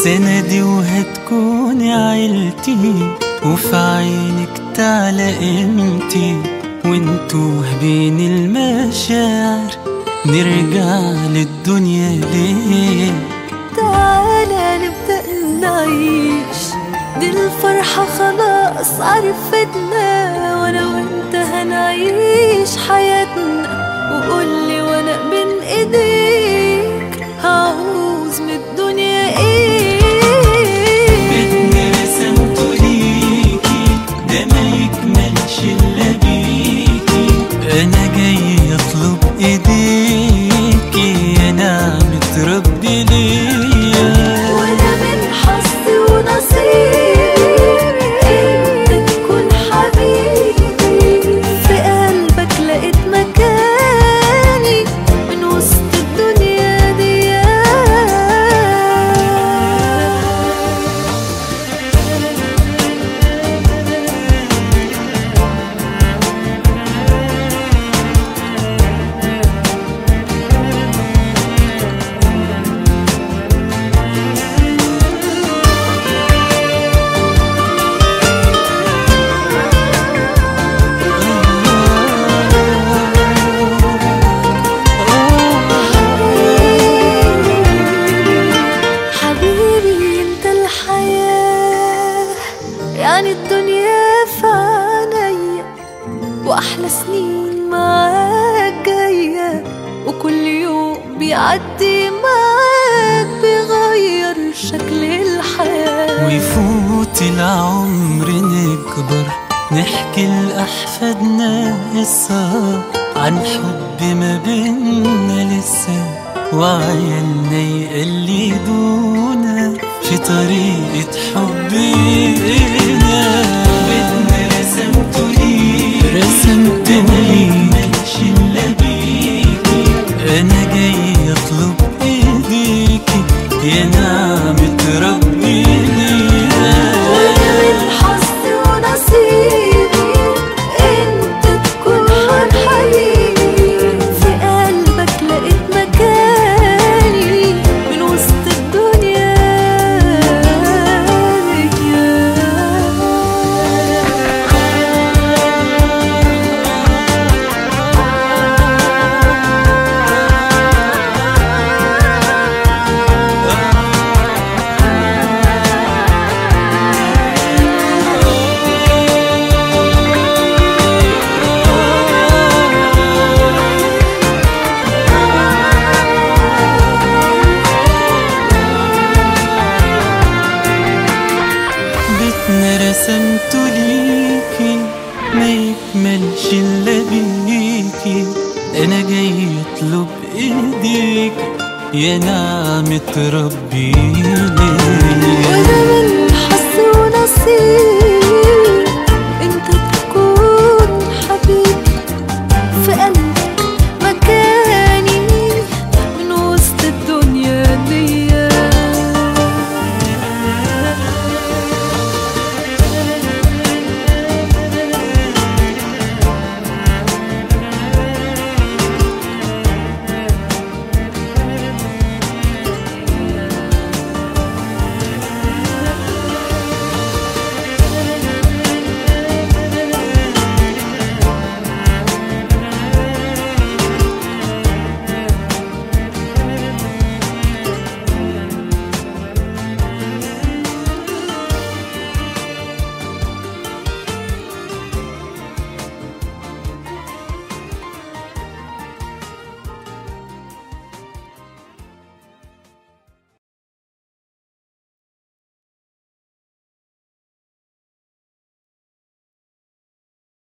سندي وهتكوني عيلتي وفي عينك تعلى قيمتي وانتوه بين المشاعر نرجع للدنيا ليه تعالى نبدأ نعيش دي الفرحة خلاص عرفتنا وانا وانت هنعيش حياتنا وقولي وانا بين ايديك هعوز من الدنيا ايه بيتنا رسمته ليكي ده ما يكملش الا بيكي انا جاي اطلب ايديكي يا نعمة ربي ليا وانا من حظي ونصيبي انت تكون حبيبي في قلبك لقيت مكاني من وسط الدنيا دي حبيبي انت الحياة يعني الدنيا في عينيا واحلى سنين معاك جاية وكل يوم بيعدي معاك بيغير شكل الحياة ويفوت العمر نكبر نحكي لأحفادنا قصة عن حب ما بينا لسه وعيالنا يقلدونا في طريقة حبنا بيتنا رسمته ليكي رسمته ملكش إلا بيكي أنا جاي أطلب إيديكي يا نعمة ربي لينا وانا من حظي ونصيبي انت تكون حبيبي في قلبك لقيت مكاني من وسط الدنيا بيتنا رسمته ليكي ما يكملش الا بيكي انا جاي اطلب ايديك يا نعمة ربي ليك